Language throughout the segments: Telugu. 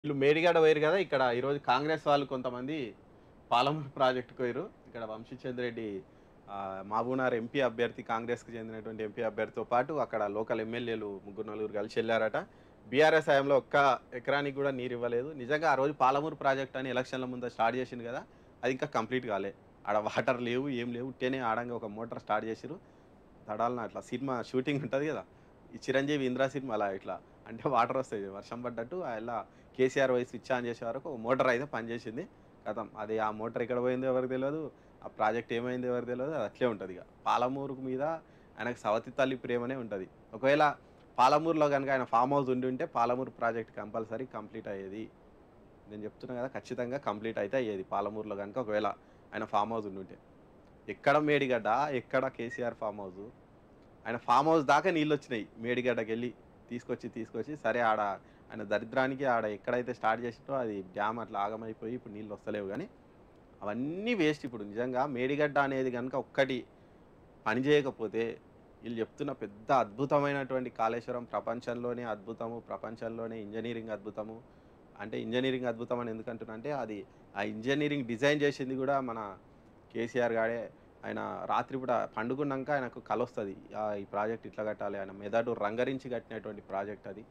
వీళ్ళు మేడిగడ పోయారు కదా ఇక్కడ ఈరోజు కాంగ్రెస్ వాళ్ళు కొంతమంది పాలమూరు ప్రాజెక్టుకు పోయారు ఇక్కడ వంశీచంద్ర రెడ్డి ఆ, మహబూబ్నగర్ ఎంపీ అభ్యర్థి కాంగ్రెస్కి చెందినటువంటి ఎంపీ అభ్యర్థితో పాటు అక్కడ లోకల్ ఎమ్మెల్యేలు ముగ్గురు నలుగురు కలిసి వెళ్ళారట బీఆర్ఎస్ హయాంలో ఒక్క ఎకరానికి కూడా నీరు ఇవ్వలేదు నిజంగా ఆ రోజు పాలమూరు ప్రాజెక్ట్ అని ఎలక్షన్ల ముందు స్టార్ట్ చేసింది కదా అది ఇంకా కంప్లీట్ కాలే ఆడ వాటర్ లేవు ఏం లేవు ఉట్టేనే ఆడంగా ఒక మోటార్ స్టార్ట్ చేసిరు తడాలన అట్లా సినిమా షూటింగ్ ఉంటుంది కదా ఈ చిరంజీవి ఇంద్రా సినిమా అలా ఇట్లా అంటే వాటర్ వస్తాయి వర్షం పడ్డట్టు అలా కేసీఆర్ వయసు స్విచ్ ఆన్ చేసే వరకు ఒక మోటార్ అయితే పనిచేసింది కథం అది ఆ మోటార్ ఎక్కడ పోయిందో ఎవరికి తెలియదు ఆ ప్రాజెక్ట్ ఏమైందో ఎవరికి తెలియదు అది అట్లే ఉంటుంది ఇక పాలమూరు మీద ఆయనకు సవతి తల్లి ప్రేమనే ఉంటుంది ఒకవేళ పాలమూరులో కనుక ఆయన ఫామ్ హౌస్ ఉండి ఉంటే పాలమూరు ప్రాజెక్ట్ కంపల్సరీ కంప్లీట్ అయ్యేది నేను చెప్తున్నా కదా ఖచ్చితంగా కంప్లీట్ అయితే అయ్యేది పాలమూరులో కనుక ఒకవేళ ఆయన ఫామ్ హౌస్ ఉండి ఉంటే ఎక్కడ మేడిగడ్డ ఎక్కడ కేసీఆర్ ఫామ్ హౌస్ ఆయన ఫామ్ హౌస్ దాకా నీళ్ళు వచ్చినాయి మేడిగడ్డకి వెళ్ళి తీసుకొచ్చి తీసుకొచ్చి సరే ఆడ ఆయన దరిద్రానికి ఆడ ఎక్కడైతే స్టార్ట్ చేసిందో అది డ్యామ్ అట్లా ఆగమైపోయి ఇప్పుడు నీళ్ళు వస్తలేవు కానీ అవన్నీ వేస్ట్ ఇప్పుడు నిజంగా మేడిగడ్డ అనేది కనుక ఒక్కటి పని చేయకపోతే వీళ్ళు చెప్తున్న పెద్ద అద్భుతమైనటువంటి కాళేశ్వరం ప్రపంచంలోనే అద్భుతము ప్రపంచంలోనే ఇంజనీరింగ్ అద్భుతము అంటే ఇంజనీరింగ్ అద్భుతం అని ఎందుకంటున్నా అంటే అది ఆ ఇంజనీరింగ్ డిజైన్ చేసింది కూడా మన కేసీఆర్ గాడే ఆయన రాత్రిపూట పండుకున్నాక ఆయనకు కల వస్తుంది ఈ ప్రాజెక్ట్ ఇట్లా కట్టాలి ఆయన మెదడు రంగరించి కట్టినటువంటి ప్రాజెక్ట్ అది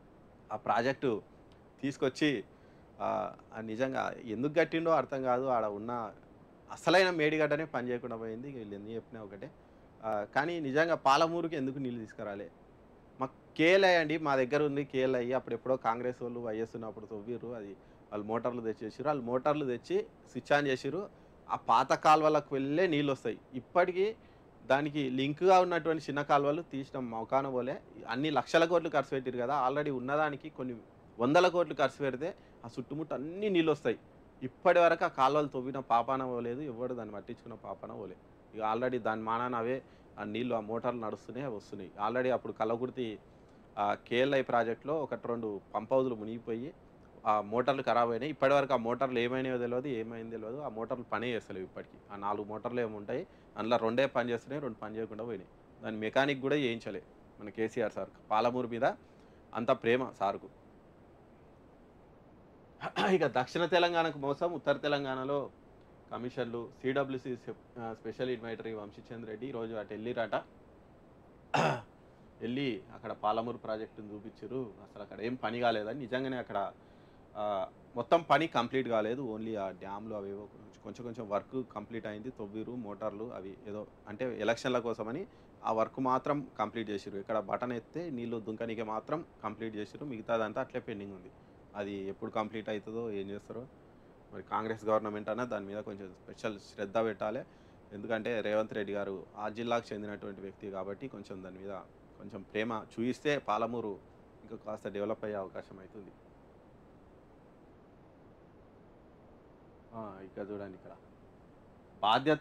ఆ ప్రాజెక్టు తీసుకొచ్చి ఆ, ఆ నిజంగా ఎందుకు కట్టిండో అర్థం కాదు ఆడ ఉన్న అసలైన మేడిగడ్డనే పని చేయకుండా పోయింది వీళ్ళు ఎందుకు చెప్పినా ఒకటే ఆ, కానీ నిజంగా పాలమూరుకి ఎందుకు నీళ్ళు తీసుకురాలే మాకు కేఎల్ఐ అండి మా దగ్గర ఉంది కేఎల్ఐ అప్పుడు ఎప్పుడో కాంగ్రెస్ వాళ్ళు వైఎస్ ఉన్నప్పుడు తవ్విరు అది వాళ్ళు మోటార్లు తెచ్చేసారు వాళ్ళు మోటార్లు తెచ్చి స్విచ్ ఆన్ చేసిరు ఆ పాత కాలువలకు వెళ్ళే నీళ్ళు వస్తాయి ఇప్పటికీ దానికి లింక్గా ఉన్నటువంటి చిన్న కాలువలు తీసిన మౌకాన పోలే అన్ని లక్షల కోట్లు ఖర్చు పెట్టారు కదా ఆల్రెడీ ఉన్నదానికి కొన్ని వందల కోట్లు ఖర్చు పెడితే ఆ చుట్టుముట్టు అన్ని నీళ్ళు వస్తాయి ఇప్పటి వరకు ఆ కాలువలు తవ్విన పాపాన పోలేదు ఎవడు దాన్ని పట్టించుకున్న పాపాన పోలేదు ఇక ఆల్రెడీ దాని మానాన అవే ఆ నీళ్ళు ఆ మోటార్లు నడుస్తున్నాయి అవి వస్తున్నాయి ఆల్రెడీ అప్పుడు కల్లకుర్తి ఆ కేఎల్ఐ ప్రాజెక్ట్లో ఒకటి రెండు పంప్ హౌజులు మునిగిపోయి ఆ మోటార్లు ఖరాబ్ అయినాయి ఇప్పటివరకు ఆ మోటార్లు ఏమైనాయో తెలియదు ఏమైందో తెలియదు ఆ మోటార్లు పని చేస్తలేవు ఇప్పటికి ఆ నాలుగు మోటార్లు ఏమి ఉంటాయి అందులో రెండే పని చేస్తున్నాయి రెండు పని చేయకుండా పోయినాయి దాని మెకానిక్ కూడా చేయించలే మన కేసీఆర్ సార్ పాలమూరు మీద అంత ప్రేమ సార్కు ఇక దక్షిణ తెలంగాణకు మోసం ఉత్తర తెలంగాణలో కమిషన్లు CWC special invitee Vamshichandra Reddy ఈరోజు అటు వెళ్ళిరట వెళ్ళి అక్కడ పాలమూరు ప్రాజెక్టును చూపించారు అసలు అక్కడ ఏం పని కాలేదని నిజంగానే అక్కడ ఆ, మొత్తం పని కంప్లీట్ కాలేదు ఓన్లీ ఆ డ్యామ్లు అవేవో కొంచెం- కొంచెం కొంచెం వర్క్ కంప్లీట్ అయింది తొవ్విరు మోటార్లు అవి ఏదో అంటే ఎలక్షన్ల కోసమని ఆ వర్క్ మాత్రం కంప్లీట్ చేసిరు ఇక్కడ బటన్ ఎత్తే నీళ్లు దుంకనికే మాత్రం కంప్లీట్ చేసిరు మిగతాదంతా అట్లే పెండింగ్ ఉంది అది ఎప్పుడు కంప్లీట్ అవుతుందో ఏం చేస్తారో మరి కాంగ్రెస్ గవర్నమెంట్ అన్న దాని మీద కొంచెం స్పెషల్ శ్రద్ధ పెట్టాలి ఎందుకంటే రేవంత్ రెడ్డి గారు ఆ జిల్లాకు చెందినటువంటి వ్యక్తి కాబట్టి కొంచెం దాని మీద కొంచెం ప్రేమ చూయిస్తే పాలమూరు ఇంకా కాస్త డెవలప్ అయ్యే అవకాశం అవుతుంది ఆ, ఇక్కడ చూడండి ఇక్కడ బాధ్యత